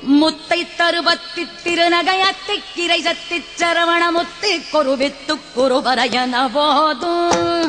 முத்தை தருபத்தி திருநகையத்தி கிரை சத்தி சரவண முத்தி கொருவித்து குருபரையன போதும்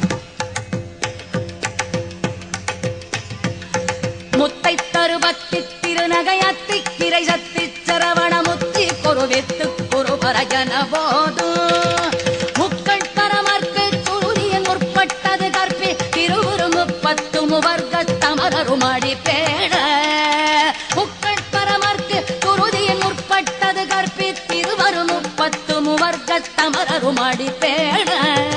முத்தை தருபத்தி திருநகையத்தி கிரை சத்தி சரவண முத்தி கொருவித்து குருபரையன போதும் முக்கள் பரமர்க்கு துருதியன் முற்பட்டது கற்பி திருவுரு முப்பத்து முவர்க்க தமரருமாடி பேட முக்கள் பரமர்க்கு துருதியன் முற்பட்டது கற்பி திருவரு முப்பத்து முவர்க்க தமரருமாடி பேட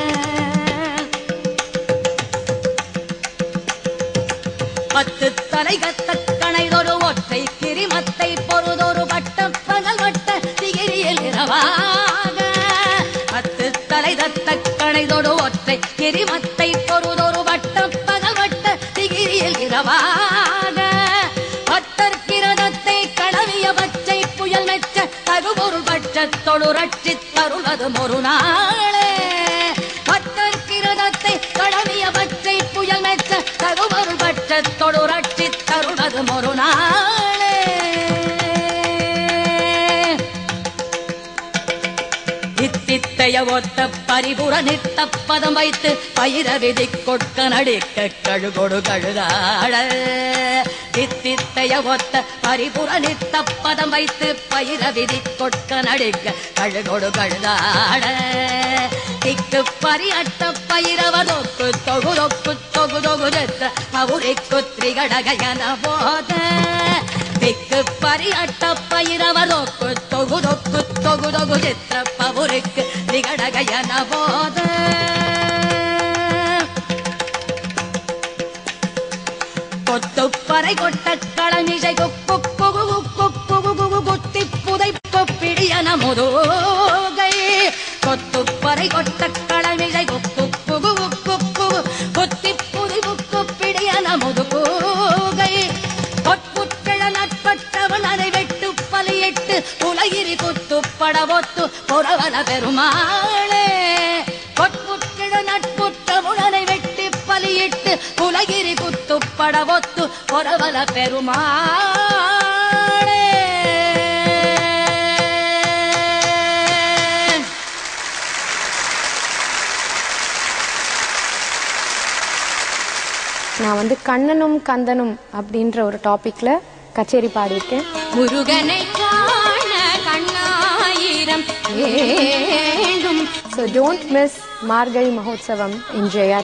பத்து தலைகத்த கணைதொரு ஒற்றை கிரிமத்தை பொறுதொரு வட்டம் பகல் வட்ட திகிரியில் இரவாக பத்து தலை தத்த கணைதொரு ஒற்றை கிரிமத்தை பொறுதொரு வட்டம் பகல் வட்ட திகிரியில் இரவாக பத்தர் கிரதத்தை கடவிய பச்சை புயல் மெச்ச தருபொருள் பட்சத்தொடு ரட்சி தருளது ஒரு நாளே பத்தர் கிரதத்தை கடவிய பச்சை புயல் மெச்ச தருபொருள் பட்சத்தொடு ரட்சி தருளது ஒரு நாளே இத்தித்தைய ஒத்த பரிபுற நித்த பதம் வைத்து பயிர விதி கொட்க நடிக்க கழுகொடு கழுதாட இத்தித்தைய ஒத்த பரிபுற நித்த பதம் வைத்து பயிர விதி கொட்க நடிக்க கழுகொடு கழுதாட திக்கு பரியட்ட பயிரவதொக்கு தொகுதொக்கு தொகுதொகு ஜெத்த அவுரிக்கு திரிகடகயன போத திக்கு பரியட்ட பயிரவதொக்கு தொகுதொக்கு தொகுதொகு ஜெத்த பவுருக்கு திரிகடகயன போத கொத்துப்பறை கொட்ட களமிசை கொக்கு குகு குக்கு குகு குத்தி புதை பிடியன முதுகை கொத்துப்பறை கொட்ட களமிசை கொக்கு குகு குக்கு குத்தி புதை புக்கு பிடியன முதுகை பொற்புற்றள நட்பட்டவன் அதை வெட்டு பலியிட்டு உலகிரி குத்து படவொத்து புறவன பெருமாளே பொற்புற்றள நட்புற்ற முழனை வெட்டி பலியிட்டு உலகிரி குத்து படவொத்து புறவன பெருமாளே நான் வந்து கண்ணனும் கந்தனும் அப்படின்ற ஒரு டாபிக்ல கச்சேரி பாடியிருக்கேன் முருகனை காண கண்ணாயிரம் ஏழும் so don't miss Margazhi Mahotsavam in Jaya